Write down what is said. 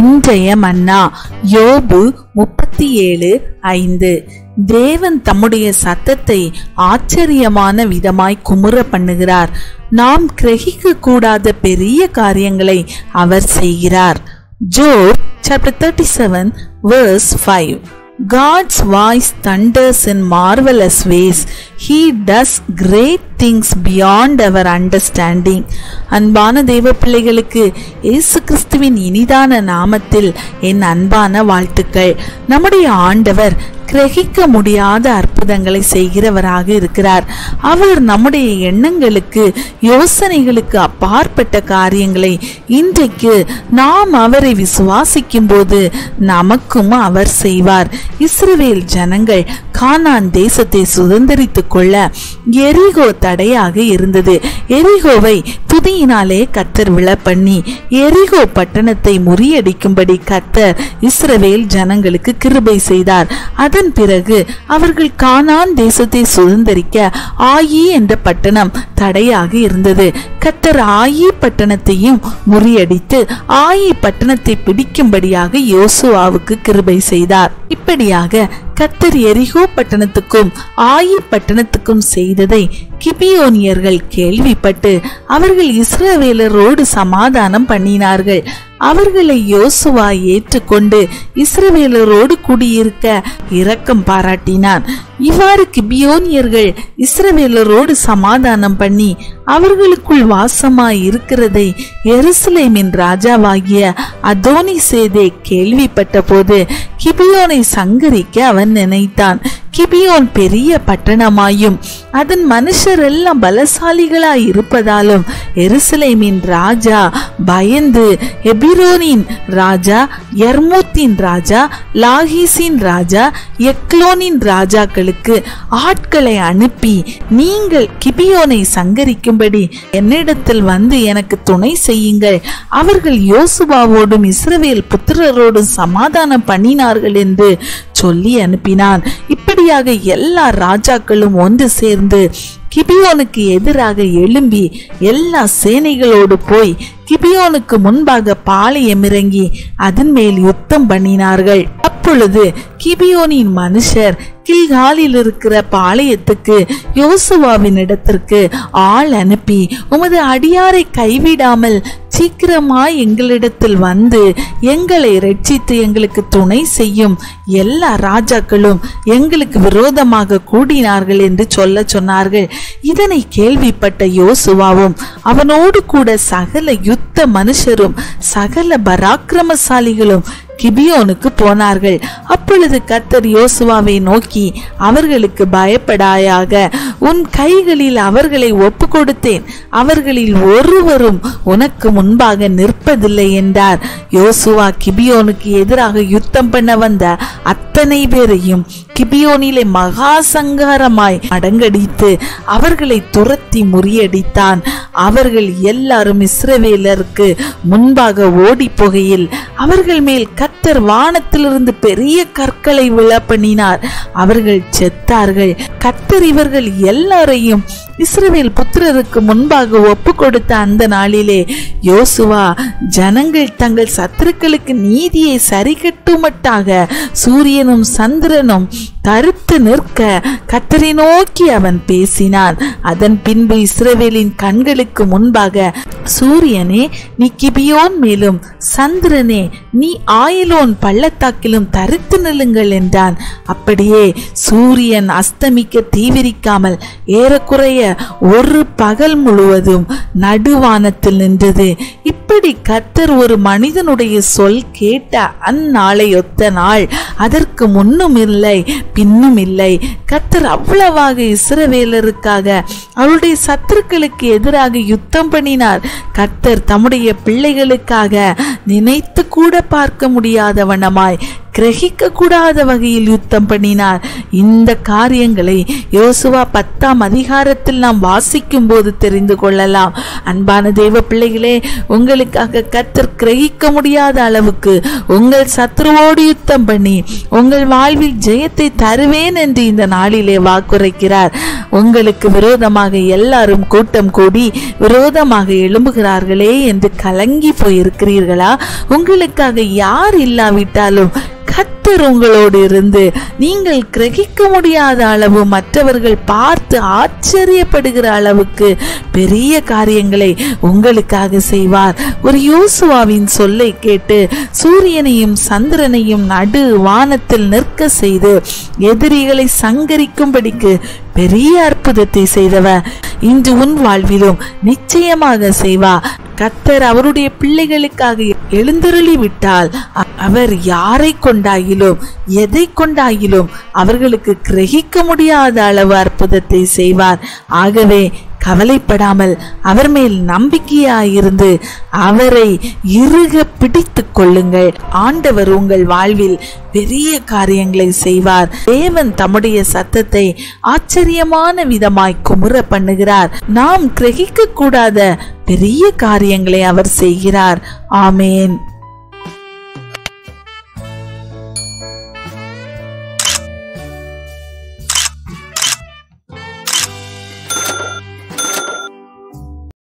இன்றைய மன்னா யோபு முப்பத்தி ஏழு ஐந்து தேவன் தம்முடைய சத்தத்தை ஆச்சரியமான விதமாய் குமுற பண்ணுகிறார் நாம் கிரகிக்க கூடாத பெரிய காரியங்களை அவர் செய்கிறார் Job chapter thirty seven verse five God's voice thunders in marvelous ways. He does great things beyond our understanding. அன்பான தெய்வ பிள்ளைகளுக்கு இயேசு கிறிஸ்துவின் இனிதான நாமத்தில் என் அன்பான வாழ்த்துக்கள் நம்முடைய ஆண்டவர் கிரகிக்க முடியாத அற்புதங்களை செய்கிறவராக இருக்கிறார் அவர் நம்முடைய எண்ணங்களுக்கு யோசனைகளுக்கு அப்பாற்பட்ட காரியங்களை இன்றைக்கு நாம் அவரை விசுவாசிக்கும் போது நமக்கும் அவர் செய்வார் இஸ்ரவேல் ஜனங்கள் கானான் தேசத்தை சுதந்திரித்துக் கொள்ள எரிகோ தடையாக இருந்தது எரிகோவை துதியினாலே கத்தர் விழ பண்ணி எரிகோ பட்டணத்தை முறியடிக்கும்படி கத்தர் இஸ்ரவேல் ஜனங்களுக்கு கிருபை செய்தார் அதன் பிறகு அவர்கள் கானான் தேசத்தை சுதந்திரிக்க ஆயி என்ற பட்டணம் தடையாக இருந்தது கத்தர் ஆயி பட்டணத்தையும் முறியடித்து ஆயி பட்டணத்தை பிடிக்கும்படியாக யோசுவாவுக்கு கிருபை செய்தார் இப்படியாக கத்தர் எரிகோ பட்டணத்துக்கும் ஆயி பட்டணத்துக்கும் செய்ததை கிபியோனியர்கள் கேள்விப்பட்டு அவர்கள் இஸ்ரவேலரோடு சமாதானம் பண்ணினார்கள் அவர்களை யோசுவா ஏற்றுக்கொண்டு இஸ்ரவேலரோடு குடியிருக்க இரக்கம் பாராட்டினான் இவ்வாறு கிபியோனியர்கள் இஸ்ரவேலரோடு சமாதானம் பண்ணி அவர்களுக்குள் வாசமாய் இருக்கிறதை எருசலேமின் ராஜாவாகிய அதோனி சேதே கேள்விப்பட்ட போது கிபியோனை சங்கரிக்க அவன் நினைத்தான் கிபியோன் பெரிய பட்டணமாயும் அதன் மனுஷர் எல்லாம் பலசாலிகளாய் இருப்பதாலும் எருசலேமின் ராஜா பயந்து எபிரோனின் ராஜா எர்மூத்தின் ராஜா லாகீசின் ராஜா எக்லோனின் ராஜாக்களுக்கு ஆட்களை அனுப்பி நீங்கள் கிபியோனை சங்கரிக்கும்படி என்னிடத்தில் வந்து எனக்கு துணை செய்யுங்கள் அவர்கள் யோசுவாவோடும் இஸ்ரவேல் புத்திரரோடும் சமாதானம் பண்ணினார்கள் என்று சொல்லி அனுப்பினான் இப்படியாக எல்லா ராஜாக்களும் ஒன்று சேர்ந்து கிபியோனுக்கு எதிராக எழும்பி எல்லா சேனைகளோடு போய் கிபியோனுக்கு முன்பாக பாளையம் இறங்கி அதன் மேல் யுத்தம் பண்ணினார்கள் அப்பொழுது கிபியோனின் மனுஷர் கில்காலில் இருக்கிற பாளையத்துக்கு யோசுவாவின் இடத்திற்கு ஆள் அனுப்பி உமது அடியாரை கைவிடாமல் சீக்கிரமாய் எங்களிடத்தில் வந்து எங்களை ரட்சித்து எங்களுக்கு துணை செய்யும் எல்லா ராஜாக்களும் எங்களுக்கு விரோதமாக கூடினார்கள் என்று சொல்ல சொன்னார்கள் இதனை கேள்விப்பட்ட யோசுவாவும் அவனோடு கூட சகல யுத்த மனுஷரும் சகல பராக்கிரமசாலிகளும் கிபியோனுக்கு போனார்கள் அப்பொழுது கத்தர் யோசுவாவை நோக்கி அவர்களுக்கு பயப்படாயாக உன் கைகளில் அவர்களை ஒப்பு கொடுத்தேன் அவர்களில் ஒருவரும் உனக்கு முன்பாக நிற்பதில்லை என்றார் யோசுவா கிபியோனுக்கு எதிராக யுத்தம் பண்ண வந்த அத்தனை பேரையும் கிபியோனிலே மகா சங்காரமாய் அடங்கடித்து அவர்களை துரத்தி முறியடித்தான் அவர்கள் எல்லாரும் இஸ்ரவேலருக்கு முன்பாக ஓடி போகையில் அவர்கள் மேல் கத்தர் வானத்திலிருந்து பெரிய கற்களை விழ பண்ணினார் அவர்கள் செத்தார்கள் கத்தர் இவர்கள் எல்லாரையும் இஸ்ரவேல் புத்திரருக்கு முன்பாக ஒப்பு கொடுத்த அந்த நாளிலே யோசுவா ஜனங்கள் தங்கள் சத்துருக்களுக்கு நீதியை சரிகட்டுமட்டாக சூரியனும் சந்திரனும் கருத்து நிற்க கத்தரை நோக்கி அவன் பேசினான் அதன் பின்பு இஸ்ரவேலின் கண்களுக்கு முன்பாக சூரியனே நீ கிபியோன் மேலும் சந்திரனே நீ ஆயிலோன் பள்ளத்தாக்கிலும் தரித்து நில்லுங்கள் என்றான் அப்படியே சூரியன் அஸ்தமிக்க தீவிரிக்காமல் ஏறக்குறைய ஒரு பகல் முழுவதும் நடுவானத்தில் நின்றது இப்படி கத்தர் ஒரு மனிதனுடைய சொல் கேட்ட அந்நாளையொத்த நாள் அதற்கு முன்னும் இல்லை பின்னும் இல்லை கத்தர் அவ்வளவாக இஸ்ரவேலருக்காக அவருடைய சத்துருக்களுக்கு எதிராக யுத்தம் பண்ணினார் கத்தர் தம்முடைய பிள்ளைகளுக்காக நினைத்து கூட பார்க்க முடியாத வண்ணமாய் கிரகிக்க கூடாத வகையில் யுத்தம் பண்ணினார் இந்த காரியங்களை யோசுவா பத்தாம் அதிகாரத்தில் நாம் வாசிக்கும் போது தெரிந்து கொள்ளலாம் அன்பான தேவ பிள்ளைகளே உங்களுக்காக கத்தர் கிரகிக்க முடியாத அளவுக்கு உங்கள் சத்ருவோடு யுத்தம் பண்ணி உங்கள் வாழ்வில் ஜெயத்தை தருவேன் என்று இந்த நாளிலே வாக்குரைக்கிறார் உங்களுக்கு விரோதமாக எல்லாரும் கூட்டம் கூடி விரோதமாக எழும்புகிறார்களே என்று கலங்கி போயிருக்கிறீர்களா உங்களுக்காக யார் இல்லாவிட்டாலும் கத்தர் உங்களோடு இருந்து நீங்கள் கிரகிக்க முடியாத அளவு மற்றவர்கள் பார்த்து ஆச்சரியப்படுகிற அளவுக்கு பெரிய காரியங்களை உங்களுக்காக செய்வார் ஒரு யோசுவாவின் சொல்லை கேட்டு சூரியனையும் சந்திரனையும் நடு வானத்தில் நிற்க செய்து எதிரிகளை சங்கரிக்கும்படிக்கு பெரிய அற்புதத்தை செய்தவர் இன்று உன் வாழ்விலும் நிச்சயமாக செய்வா கத்தர் அவருடைய பிள்ளைகளுக்காக எழுந்தருளி விட்டால் அ- அவர் யாரை கொண்டாயிலும் எதை கொண்டாயிலும் அவர்களுக்கு கிரகிக்க முடியாத அளவு அற்புதத்தை செய்வார் ஆகவே கவலைப்படாமல் அவர் மேல் நம்பிக்கையாயிருந்து அவரை இறுக பிடித்துக் கொள்ளுங்கள் ஆண்டவர் உங்கள் வாழ்வில் பெரிய காரியங்களை செய்வார் தேவன் தம்முடைய சத்தத்தை ஆச்சரியமான விதமாய் குமுற பண்ணுகிறார் நாம் கிரகிக்க கூடாத பெரிய காரியங்களை அவர் செய்கிறார் ஆமேன்